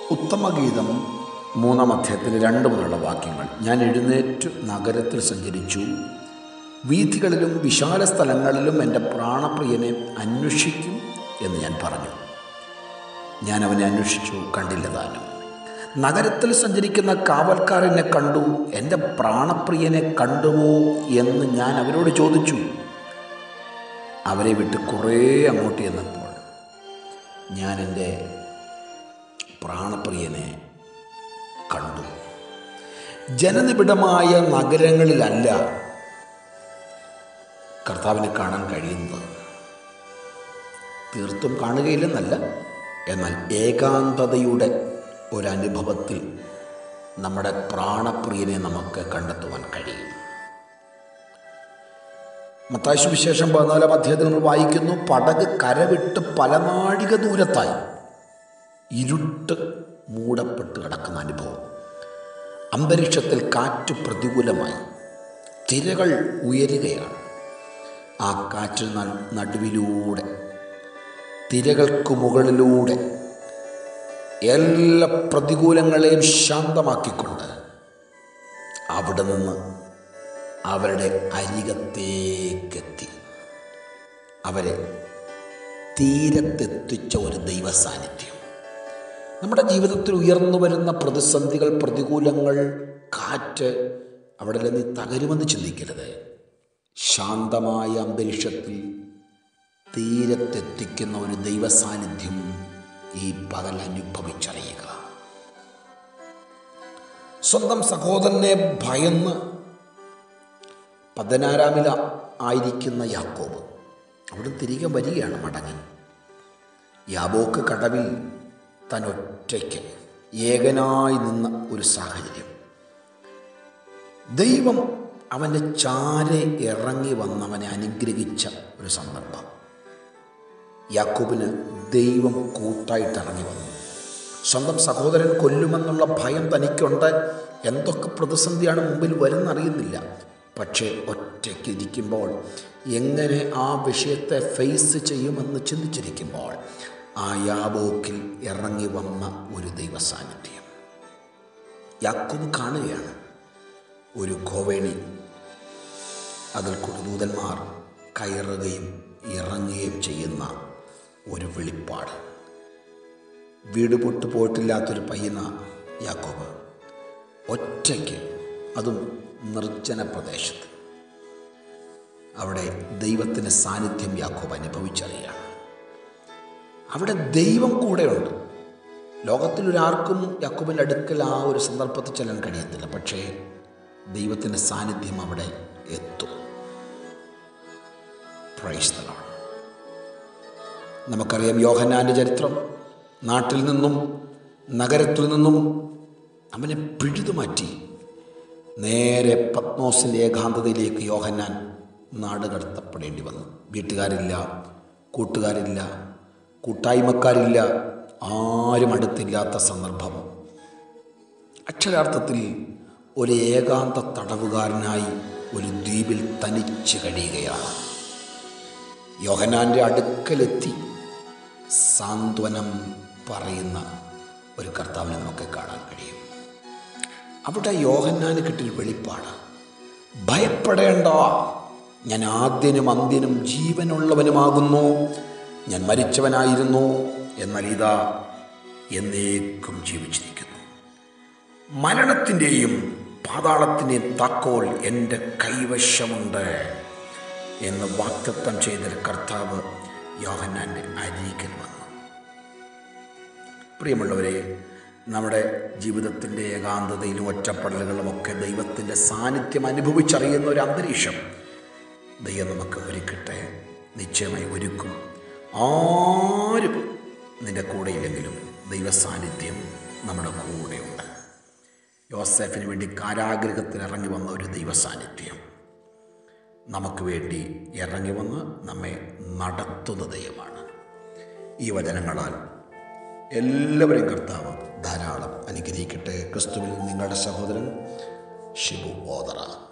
ഉത്തമഗീതം മൂന്നാം അധ്യായത്തിന് രണ്ട് മുതലുള്ള വാക്യങ്ങൾ ഞാൻ എഴുന്നേറ്റ് നഗരത്തിൽ സഞ്ചരിച്ചു വീഥികളിലും വിശാല സ്ഥലങ്ങളിലും എൻ്റെ പ്രാണപ്രിയനെ അന്വേഷിക്കും എന്ന് ഞാൻ പറഞ്ഞു ഞാൻ അവനെ അന്വേഷിച്ചു കണ്ടില്ല താനും നഗരത്തിൽ സഞ്ചരിക്കുന്ന കാവൽക്കാരനെ കണ്ടു എൻ്റെ പ്രാണപ്രിയനെ കണ്ടുവോ എന്ന് ഞാൻ അവരോട് ചോദിച്ചു അവരെ വിട്ട് കുറേ അങ്ങോട്ട് ചെന്നപ്പോൾ ഞാൻ എൻ്റെ പ്രാണപ്രിയനെ കണ്ടു ജനനിബിഡമായ നഗരങ്ങളിലല്ല കർത്താവിനെ കാണാൻ കഴിയുന്നത് തീർത്തും കാണുകയില്ലെന്നല്ല എന്നാൽ ഏകാന്തതയുടെ ഒരനുഭവത്തിൽ നമ്മുടെ പ്രാണപ്രിയനെ നമുക്ക് കണ്ടെത്തുവാൻ കഴിയും മത്തായ സുവിശേഷം പതിനാലാം അധ്യായത്തിൽ നമ്മൾ വായിക്കുന്നു പടക് കരവിട്ട് പല നാഴിക ദൂരത്തായി ഇരുട്ട് മൂടപ്പെട്ട് കിടക്കുന്ന അനുഭവം അന്തരീക്ഷത്തിൽ കാറ്റ് പ്രതികൂലമായി തിരകൾ ഉയരുകയാണ് ആ കാറ്റ് ന- നടുവിലൂടെ തിരകൾക്ക് മുകളിലൂടെ എല്ലാ പ്രതികൂലങ്ങളെയും ശാന്തമാക്കിക്കൊണ്ട് അവിടെ നിന്ന് അവരുടെ അരികത്തേക്കെത്തി അവരെ തീരത്തെത്തിച്ച ഒരു ദൈവ സാന്നിധ്യം നമ്മുടെ ജീവിതത്തിൽ ഉയർന്നു വരുന്ന പ്രതിസന്ധികൾ പ്രതികൂലങ്ങൾ കാറ്റ് അവിടെ നീ തകരുമെന്ന് ചിന്തിക്കരുത് ശാന്തമായ അന്തരീക്ഷത്തിൽ തീരത്തെത്തിക്കുന്ന ഒരു ദൈവ സാന്നിധ്യം ഈ പകൽ അനുഭവിച്ചറിയുക സ്വന്തം സഹോദരനെ ഭയന്ന് പതിനാറാമില ആയിരിക്കുന്ന യാക്കോബ് അവിടെ തിരികെ വരികയാണ് മടങ്ങി യാബോക്ക് കടവിൽ താൻ ഒറ്റയ്ക്ക് ഏകനായി നിന്ന ഒരു സാഹചര്യം ദൈവം അവൻ്റെ ചാരെ ഇറങ്ങി വന്നവനെ അനുഗ്രഹിച്ച ഒരു സന്ദർഭം യാക്കോബിന് ദൈവം കൂട്ടായിട്ട് ഇറങ്ങി വന്നു സ്വന്തം സഹോദരൻ കൊല്ലുമെന്നുള്ള ഭയം തനിക്കുണ്ട് എന്തൊക്കെ പ്രതിസന്ധിയാണ് മുമ്പിൽ വരുന്നറിയുന്നില്ല പക്ഷേ ഒറ്റയ്ക്ക് ഇരിക്കുമ്പോൾ എങ്ങനെ ആ വിഷയത്തെ ഫേസ് ചെയ്യുമെന്ന് ചിന്തിച്ചിരിക്കുമ്പോൾ ആ യാബോക്കിൽ ഇറങ്ങി വന്ന ഒരു ദൈവ സാന്നിധ്യം യാക്കോബ് കാണുകയാണ് ഒരു കോവേണി അതിൽ കുടുദൂതന്മാർ കയറുകയും ഇറങ്ങുകയും ചെയ്യുന്ന ഒരു വെളിപ്പാട് വീട് പൊട്ടു പോയിട്ടില്ലാത്തൊരു പയ്യന യാക്കോബ് ഒറ്റയ്ക്ക് അതും നിർജ്ജന പ്രദേശത്ത് അവിടെ ദൈവത്തിൻ്റെ സാന്നിധ്യം യാക്കോബ് അനുഭവിച്ചറിയാണ് അവിടെ ദൈവം കൂടെയുണ്ട് ലോകത്തിലൊരാർക്കും യാക്കോബിൻ്റെ അടുക്കൽ ആ ഒരു സന്ദർഭത്തിൽ ചെല്ലാൻ കഴിയത്തില്ല പക്ഷേ ദൈവത്തിൻ്റെ സാന്നിധ്യം അവിടെ എത്തും പ്രൈസ്തലാണ് നമുക്കറിയാം യോഹന്നാൻ്റെ ചരിത്രം നാട്ടിൽ നിന്നും നഗരത്തിൽ നിന്നും അവനെ പിഴുതുമാറ്റി നേരെ പത്മോസിൻ്റെ ഏകാന്തതയിലേക്ക് യോഹന്നാൻ നാട് കടത്തപ്പെടേണ്ടി വന്നു വീട്ടുകാരില്ല കൂട്ടുകാരില്ല കൂട്ടായ്മക്കാരില്ല ആരും അടുത്തില്ലാത്ത സന്ദർഭം അക്ഷരാർത്ഥത്തിൽ ഒരു ഏകാന്ത തടവുകാരനായി ഒരു ദ്വീപിൽ തനിച്ച് കഴിയുകയാണ് യോഹനാൻ്റെ അടുക്കലെത്തി സാന്ത്വനം പറയുന്ന ഒരു കർത്താവിനെ നമുക്ക് കാണാൻ കഴിയും അവിടെ യോഹന്നാന് കിട്ടിയ വെളിപ്പാട് ഭയപ്പെടേണ്ട ഞാൻ ആദ്യനും അന്ത്യനും ജീവനുള്ളവനുമാകുന്നു ഞാൻ മരിച്ചവനായിരുന്നു എന്നാൽ ഇതാ എന്നേക്കും ജീവിച്ചിരിക്കുന്നു മരണത്തിൻ്റെയും പാതാളത്തിൻ്റെയും താക്കോൽ എൻ്റെ കൈവശമുണ്ട് എന്ന് വാക്തത്വം ചെയ്ത കർത്താവ് യോഹന്നാൻ്റെ അരികിൽ വന്നു പ്രിയമുള്ളവരെ നമ്മുടെ ജീവിതത്തിൻ്റെ ഏകാന്തതയിലും ഒറ്റപ്പെടലുകളും ഒക്കെ ദൈവത്തിൻ്റെ സാന്നിധ്യം അനുഭവിച്ചറിയുന്ന ഒരു അന്തരീക്ഷം ദൈവം നമുക്ക് ഒരുക്കട്ടെ നിശ്ചയമായി ഒരുക്കും ആരും നിൻ്റെ കൂടെയില്ലെങ്കിലും ദൈവ സാന്നിധ്യം നമ്മുടെ കൂടെയുണ്ട് യോസെഫിന് വേണ്ടി കാരാഗ്രഹത്തിൽ ഇറങ്ങി വന്ന ഒരു ദൈവ സാന്നിധ്യം നമുക്ക് വേണ്ടി ഇറങ്ങി വന്ന് നമ്മെ നടത്തുന്ന ദൈവമാണ് ഈ വചനങ്ങളാൽ എല്ലാവരെയും കർത്താവ് ധാരാളം അനുഗ്രഹിക്കട്ടെ ക്രിസ്തുവിൽ നിങ്ങളുടെ സഹോദരൻ ഷിബു ഓതറ